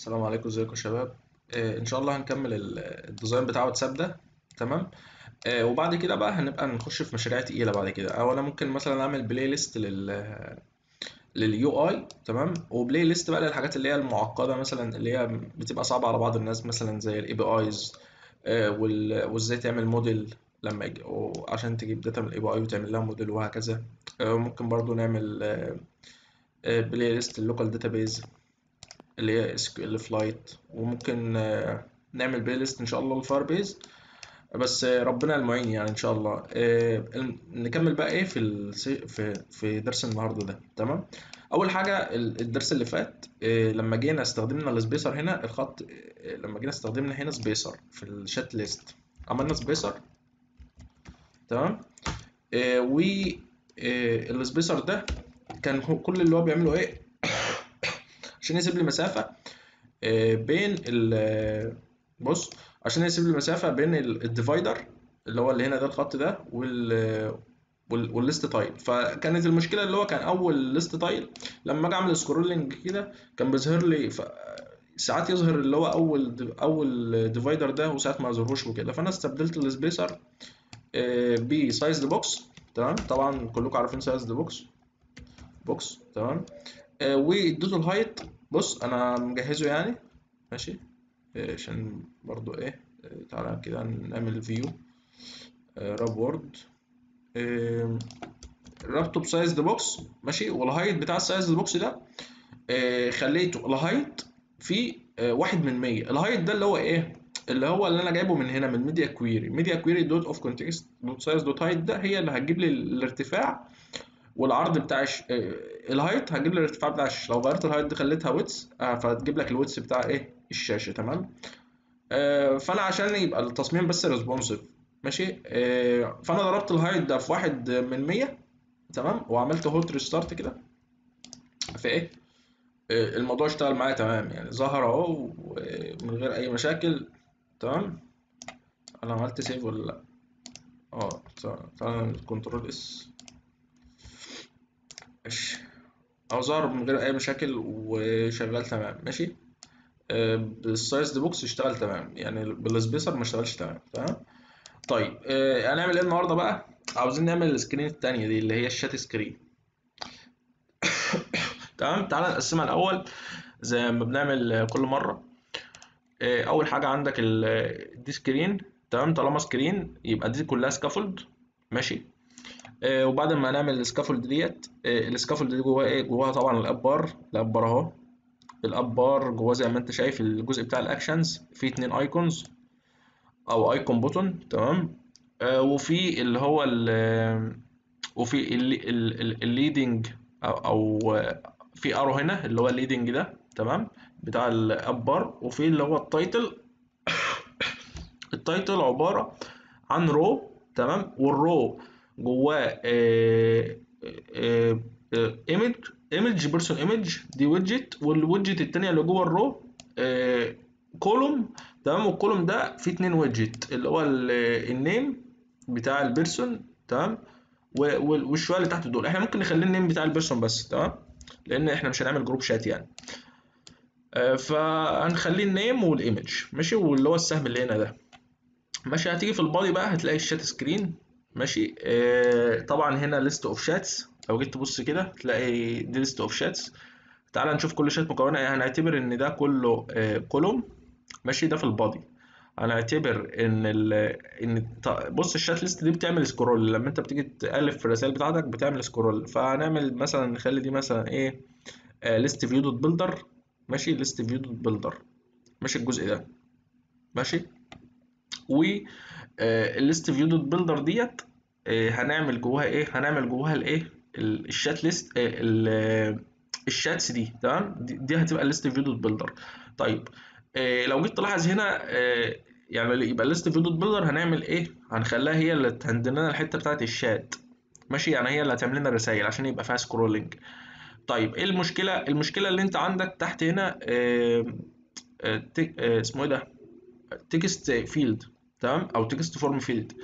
السلام عليكم ازيكم يا شباب آه ان شاء الله هنكمل ال- الديزاين بتاع واتساب ده تمام آه وبعد كده بقى هنبقى نخش في مشاريع تقيله بعد كده او انا ممكن مثلا اعمل بلاي ليست لل لليو اي تمام وبلاي ليست بقى للحاجات اللي هي المعقده مثلا اللي هي بتبقى صعبه على بعض الناس مثلا زي الاي بي ايز وازاي تعمل موديل لما يجي عشان تجيب داتا من الاي بي اي وتعمل لها موديل وهكذا آه ممكن برضو نعمل بلاي ليست اللوكال داتابيز اللي هي اس كيو ال فلايت وممكن آه، نعمل بلاي ليست ان شاء الله للفاير بيز بس آه، ربنا المعين يعني ان شاء الله آه، الم- نكمل بقى ايه في السي- في في درس النهارده ده تمام اول حاجه ال- الدرس اللي فات آه، لما جينا استخدمنا السبيسر هنا الخط آه، لما جينا استخدمنا هنا سبيسر في الشات ليست عملنا سبيسر تمام آه، و آه، السبيسر ده كان هو كل اللي هو بيعمله ايه عشان يسيب لي مسافه آه، بين ال بص عشان يسيب لي مسافة بين ال- الديفايدر اللي هو اللي هنا ده الخط ده وال وال- والليست تايل فكانت المشكلة اللي هو كان أول ليست تايل لما أجي أعمل سكرولنج كده كان بيظهر لي ف... ساعات يظهر اللي هو أول دي... أول ديفايدر ده وساعات ما يظهرش وكده فأنا استبدلت السبيسر بسايز بوكس تمام طبعا كلكم عارفين سايز بوكس بوكس تمام آه، واديته الهايت بص انا مجهزه يعني ماشي آه، عشان برضو ايه آه، تعالى كده نعمل فيو راب وورد ربطه بسايز بوكس ماشي والهايت بتاع السايز بوكس ده آه، خليته الهايت في آه، واحد من مية الهايت ده اللي هو ايه اللي هو اللي انا جايبه من هنا من ميديا كويري ميديا كويري دوت اوف كونتكست دوت سايز دوت هايت ده هي اللي هتجيب لي الارتفاع والعرض بتاع الش... آه، الهايت هتجيب لي الارتفاع بتاع الشاشه لو غيرت الهايت دي خليتها ويتس فهتجيب لك الويتس بتاع ايه الشاشه تمام آه، فانا عشان يبقى التصميم بس ريسبونسيف ماشي آه، فانا ضربت الهايت ده في واحد من مية تمام وعملت هولت ريستارت كده في ايه آه، الموضوع اشتغل معايا تمام يعني ظهر اهو ومن غير اي مشاكل تمام انا عملت سيف ولا لا اه تعالى كنترول اس ماشي او ظهر من غير اي مشاكل وشغال تمام ماشي آه، بالسايز دي بوكس اشتغل تمام يعني بالسبيسر ما اشتغلش تمام تمام طيب آه، هنعمل ايه النهارده بقى عاوزين نعمل السكرين التانية دي اللي هي الشات سكرين تمام تعالى نقسمها الاول زي ما بنعمل آه، كل مره آه، اول حاجه عندك ال- دي سكرين تمام طالما سكرين يبقى دي كلها سكافولد ماشي آه، وبعد ما نعمل السكافولد ديت آه، السكافولد دي جواها ايه جواها طبعا الاب بار الاب بار اهو الاب بار جواه زي ما انت شايف الجزء بتاع الاكشنز فيه اتنين ايكونز او ايكون بوتون تمام آه، وفي اللي هو ال وفي الليدنج او او آه، في ارو هنا اللي هو الليدنج ده تمام بتاع الاب بار وفي اللي هو التايتل التايتل عبارة عن رو تمام والرو جواه ايمج ايمج بيرسون ايمج دي ويدجت والويدجت التانية اللي جوه الرو كولوم تمام والكولوم ده فيه اتنين ويدجت اللي هو النيم بتاع البيرسون تمام و- وال- والشويه اللي تحت دول احنا ممكن نخلي النيم بتاع البيرسون بس تمام لان احنا مش هنعمل جروب شات يعني آه، فهنخليه النيم والايمج ماشي واللي هو السهم اللي هنا ده ماشي هتيجي في البادي بقى هتلاقي الشات سكرين ماشي آه طبعا هنا ليست اوف شاتس لو جيت تبص كده تلاقي دي ليست اوف شاتس تعال نشوف كل شات مكونه ايه هنعتبر ان ده كله آه كولوم ماشي ده في البادي هنعتبر ان ال ان الت- بص الشات ليست دي بتعمل سكرول لما انت بتيجي تالف في الرسائل بتاعتك بتعمل سكرول فهنعمل مثلا نخلي دي مثلا ايه ليست فيو دوت بيلدر ماشي ليست فيو دوت بيلدر ماشي الجزء ده ماشي و الليست فيو دوت بيلدر ديت آه، هنعمل جواها ايه هنعمل جواها الايه ال- الشات ليست آه، ال- الشاتس دي تمام دي, دي هتبقى الليست فيو دوت بيلدر طيب آه، لو جيت تلاحظ هنا آه، يعني يبقى الليست فيو دوت بيلدر هنعمل ايه هنخليها هي اللي تهندل لنا الحته بتاعت الشات ماشي يعني هي اللي هتعمل لنا الرسائل عشان يبقى فيها سكرولنج طيب ايه المشكله المشكله اللي انت عندك تحت هنا آه، آه، تك- آه، اسمه ايه ده تكست فيلد تمام او تكست فورم فيلد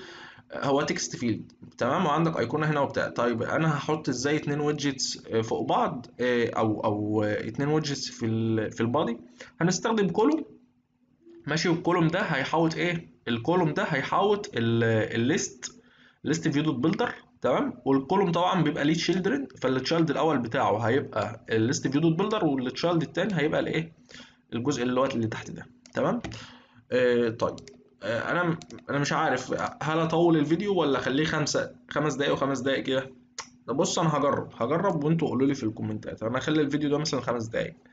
هو تكست فيلد تمام وعندك ايقونه هنا وبتاع طيب انا هحط ازاي اتنين ويدجتس فوق بعض آه، او او آه، اتنين ويدجتس في ال في البادي هنستخدم كولوم ماشي والكولوم ده هيحوط ايه الكولوم ده هيحوط الليست ليست فيو دوت بيلدر تمام والكولوم طبعا بيبقى ليه تشيلدرن فالتشايلد الاول بتاعه هيبقى الليست فيو دوت بيلدر والتشايلد التاني هيبقى الايه الجزء اللي هو اللي تحت ده تمام آه طيب آه انا انا مش عارف هل اطول الفيديو ولا اخليه خمسة خمس دقايق وخمس دقايق كده طب بص انا هجرب هجرب وانتوا قولوا لي في الكومنتات انا هخلي الفيديو ده مثلا خمس دقايق